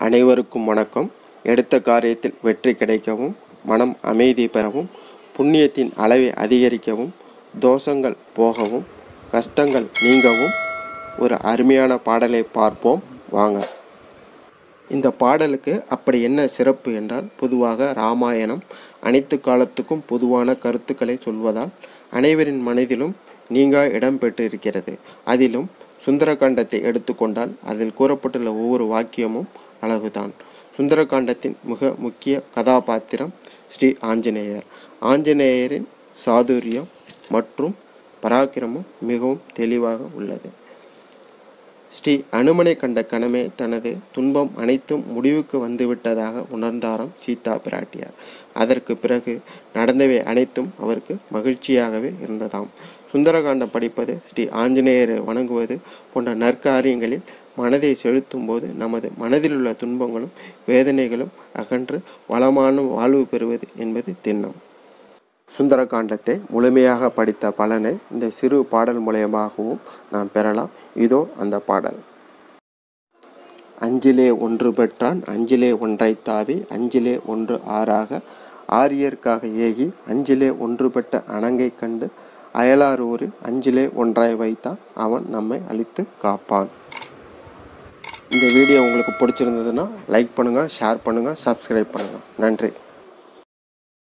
அனைவருக்கும் வணக்கம் எடுத்த காரியத்தில் வெற்றி கிடைக்கவும் மனம் அமைதி பெறவும் புண்ணியத்தின் அளவை அதிகரிக்கவும் தோஷங்கள் போகவும் கஷ்டங்கள் நீங்கவும் ஒரு அருமையான பாடலை பார்ப்போம் வாங்க இந்த பாடலுக்கு அப்படி என்ன சிறப்பு என்றால் பொதுவாக ராமாயணம் அனைத்து காலத்துக்கும் பொதுவான கருத்துக்களை சொல்வதால் அனைவரின் மனதிலும் நீங்கா இடம் பெற்றிருக்கிறது அதிலும் சுந்தரகாண்டத்தை எடுத்துக்கொண்டால் அதில் கூறப்பட்டுள்ள ஒவ்வொரு வாக்கியமும் அழகுதான் சுந்தரகாண்டத்தின் மிக முக்கிய கதாபாத்திரம் ஸ்ரீ ஆஞ்சநேயர் ஆஞ்சநேயரின் சாதுரியம் மற்றும் பராக்கிரமம் மிகவும் தெளிவாக உள்ளது ஸ்ரீ அனுமனை கண்ட கணமே தனது துன்பம் அனைத்தும் முடிவுக்கு வந்துவிட்டதாக உணர்ந்தாராம் சீதா பிராட்டியார் அதற்கு பிறகு நடந்தவை அனைத்தும் அவருக்கு மகிழ்ச்சியாகவே இருந்ததாம் சுந்தரகாண்டம் படிப்பது ஸ்ரீ ஆஞ்சநேயரை வணங்குவது போன்ற நற்காரியங்களில் மனதை செலுத்தும் போது நமது மனதிலுள்ள துன்பங்களும் வேதனைகளும் அகன்று வளமான வாழ்வு பெறுவது என்பது திண்ணம் சுந்தரகாண்டத்தை முழுமையாக படித்த பலனை இந்த சிறு பாடல் மூலயமாகவும் நாம் பெறலாம் இதோ அந்த பாடல் அஞ்சிலே ஒன்று பெற்றான் அஞ்சிலே ஒன்றை தாவி அஞ்சிலே ஒன்று ஆறாக ஆரியர்க்காக ஏகி அஞ்சிலே ஒன்று பெற்ற அணங்கை கண்டு அயலார் ஊரில் அஞ்சிலே ஒன்றாய் வைத்தான் அவன் நம்மை அழித்து காப்பான் இந்த வீடியோ உங்களுக்கு பிடிச்சிருந்ததுன்னா லைக் பண்ணுங்கள் ஷேர் பண்ணுங்கள் சப்ஸ்கிரைப் பண்ணுங்கள் நன்றி